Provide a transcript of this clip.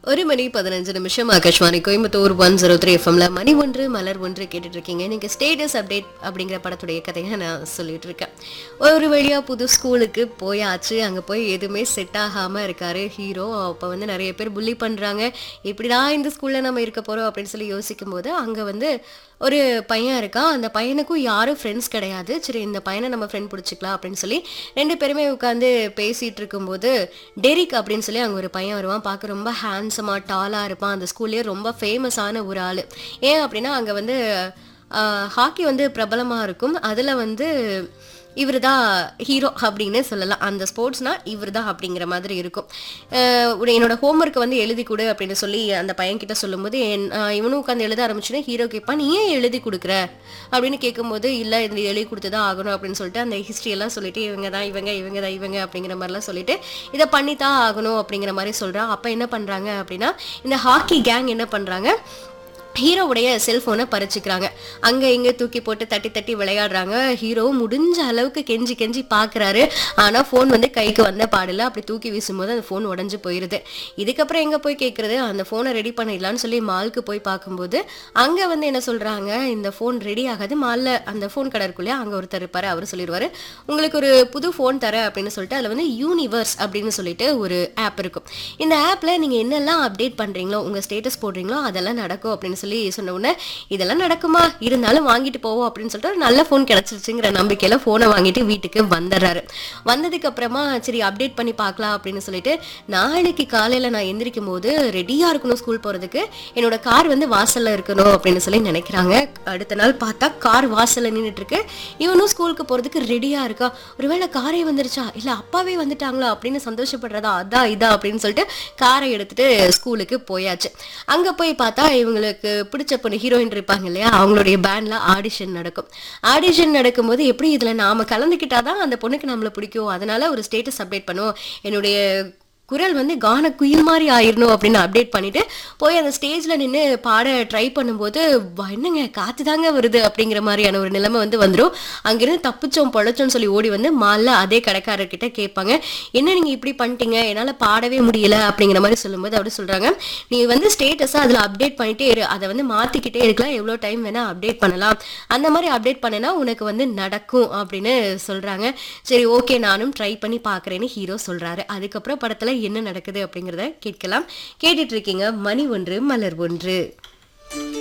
ஒரு மணி பதினஞ்சு நிமிஷம் Akashvani Coimbatore one zero three எஃப்எம்ல மணி ஒன்று மலர் ஒன்று கேட்டுட்டு இருக்கீங்க நீங்க ஸ்டேட்டஸ் அப்டேட் அப்படிங்கிற படத்துடைய கதையை நான் சொல்லிட்டு இருக்கேன் ஒரு வழியா புது ஸ்கூலுக்கு போயாச்சு அங்க போய் எதுவுமே செட் ஆகாம இருக்காரு ஹீரோ அப்ப வந்து நிறைய பேர் புள்ளி பண்றாங்க இப்படிடா இந்த ஸ்கூல்ல நம்ம இருக்க போறோம் அப்படின்னு சொல்லி யோசிக்கும் போது அங்க வந்து ஒரு பையன் இருக்கான் அந்த பையனுக்கும் யாரும் ஃப்ரெண்ட்ஸ் கிடையாது சரி இந்த பையனை நம்ம ஃப்ரெண்ட் பிடிச்சிக்கலாம் அப்படின்னு சொல்லி ரெண்டு பேருமே உட்காந்து பேசிட்டு இருக்கும்போது டெரிக் அப்படின்னு சொல்லி அங்கே ஒரு பையன் வருவான் பார்க்க ரொம்ப ஹேண்ட்ஸமாக டாலாக இருப்பான் அந்த ஸ்கூல்லேயே ரொம்ப ஃபேமஸான ஒரு ஆள் ஏன் அப்படின்னா அங்கே வந்து ஹாக்கி வந்து பிரபலமாக இருக்கும் அதில் வந்து இவர் தான் ஹீரோ அப்படின்னு சொல்லலாம் அந்த ஸ்போர்ட்ஸ்னா இவர் தான் அப்படிங்கிற மாதிரி இருக்கும் அஹ் உட- என்னோட ஹோம்ஒர்க்கை வந்து எழுதி கொடு அப்படின்னு சொல்லி அந்த பையன்கிட்ட சொல்லும்போது என் அஹ் இவனும் உட்காந்து எழுத ஆரம்பிச்சுன்னா ஹீரோ கேட்பான் நீ ஏன் எழுதி கொடுக்குற அப்படின்னு கேட்கும்போது இல்லை இது எழுதி கொடுத்து தான் ஆகணும் அப்படின்னு சொல்லிட்டு அந்த history எல்லாம் சொல்லிட்டு இவங்க தான் இவங்க இவங்க தான் இவங்க அப்படிங்கிற மாதிரிலாம் சொல்லிட்டு இதை பண்ணித்தான் ஆகணும் அப்படிங்கிற மாதிரி சொல்கிறான் அப்போ என்ன பண்ணுறாங்க அப்படின்னா இந்த ஹாக்கி கேங் என்ன பண்ணுறாங்க ஹீரோவுடைய செல்ஃபோனை பறிச்சுக்கிறாங்க அங்கே இங்கே தூக்கி போட்டு தட்டி தட்டி விளையாடுறாங்க ஹீரோ முடிஞ்ச அளவுக்கு கெஞ்சி கெஞ்சி பார்க்குறாரு ஆனால் ஃபோன் வந்து கைக்கு வந்த பாடில்ல அப்படி தூக்கி வீசும்போது அந்த ஃபோன் உடஞ்சு போயிடுது இதுக்கப்புறம் எங்கே போய் கேட்குறது அந்த ஃபோனை ரெடி பண்ணிடலான்னு சொல்லி மாலுக்கு போய் பார்க்கும்போது அங்கே வந்து என்ன சொல்கிறாங்க இந்த ஃபோன் ரெடி ஆகாது மாலில் அந்த ஃபோன் கடை இருக்கு இல்லையா அங்கே ஒருத்தர் இருப்பார் அவர் சொல்லிடுவார் உங்களுக்கு ஒரு புது ஃபோன் தரேன் அப்படின்னு சொல்லிட்டு அதில் வந்து யூனிவர்ஸ் அப்படின்னு சொல்லிட்டு ஒரு ஆப் இருக்கும் இந்த ஆப்பில் நீங்கள் என்னெல்லாம் அப்டேட் பண்ணுறீங்களோ உங்கள் ஸ்டேட்டஸ் போடுறீங்களோ அதெல்லாம் நடக்கும் அப்படின்னு சொல்லி சொன்ன உடனே இதெல்லாம் நடக்குமா இருந்தாலும் வாங்கிட்டு போவோம் அப்படின்னு சொல்லிட்டு ஒரு நல்ல ஃபோன் கிடச்சிருச்சுங்கிற நம்பிக்கையில் ஃபோனை வாங்கிட்டு வீட்டுக்கு வந்துடுறாரு வந்ததுக்கு அப்புறமா சரி அப்டேட் பண்ணி பார்க்கலாம் அப்படின்னு சொல்லிட்டு நாளைக்கு காலையில் நான் எந்திரிக்கும் போது ரெடியாக இருக்கணும் ஸ்கூல் போகிறதுக்கு என்னோட கார் வந்து வாசலில் இருக்கணும் அப்படின்னு சொல்லி நினைக்கிறாங்க அடுத்த நாள் பார்த்தா கார் வாசலில் நின்றுட்டு இருக்கு இவனும் ஸ்கூலுக்கு போகிறதுக்கு ரெடியாக இருக்கா ஒருவேளை காரே வந்துருச்சா இல்லை அப்பாவே வந்துட்டாங்களா அப்படின்னு சந்தோஷப்படுறதா அதான் இதா அப்படின்னு சொல்லிட்டு காரை எடுத்துட்டு ஸ்கூலுக்கு போயாச்சு அங்கே போய் பார்த்தா இவங்களுக்கு பிடிச்ச பொண்ணு ஹீரோயின் இருப்பாங்க இல்லையா அவங்களுடைய பேண்டில் ஆடிஷன் நடக்கும் ஆடிஷன் நடக்கும்போது எப்படி இதில் நாம கலந்துக்கிட்டாதான் அந்த பொண்ணுக்கு நம்மளை பிடிக்கும் அதனால ஒரு ஸ்டேட்டஸ் அப்டேட் பண்ணுவோம் என்னுடைய குரல் வந்து கான குயில் மாதிரி ஆயிரணும் அப்படின்னு அப்டேட் பண்ணிட்டு போய் அந்த ஸ்டேஜில் நின்று பாட ட்ரை பண்ணும்போது "வா, என்னங்க காற்று தாங்க வருது அப்படிங்கிற மாதிரியான ஒரு நிலைமை வந்து வந்துடும் அங்கிருந்து தப்பிச்சோம் பொழைச்சோம்னு சொல்லி ஓடி வந்து மாலில் அதே கடைக்காரர்கிட்ட கேட்பாங்க என்ன நீங்கள் இப்படி பண்ணிட்டீங்க என்னால் பாடவே முடியல அப்படிங்கிற மாதிரி சொல்லும்போது அப்படி சொல்கிறாங்க நீ வந்து ஸ்டேட்டஸை அதில் அப்டேட் பண்ணிட்டே இரு அதை வந்து மாற்றிக்கிட்டே இருக்கலாம் எவ்வளோ டைம் வேணால் அப்டேட் பண்ணலாம் அந்த மாதிரி அப்டேட் பண்ணினா உனக்கு வந்து நடக்கும் அப்படின்னு சொல்கிறாங்க சரி ஓகே நானும் ட்ரை பண்ணி பார்க்குறேன்னு ஹீரோ சொல்கிறாரு அதுக்கப்புறம் படத்தில் என்ன நடக்குது அப்படிங்கிறத கேட்கலாம் கேட்டுட்டு இருக்கீங்க மணி ஒன்று மலர் ஒன்று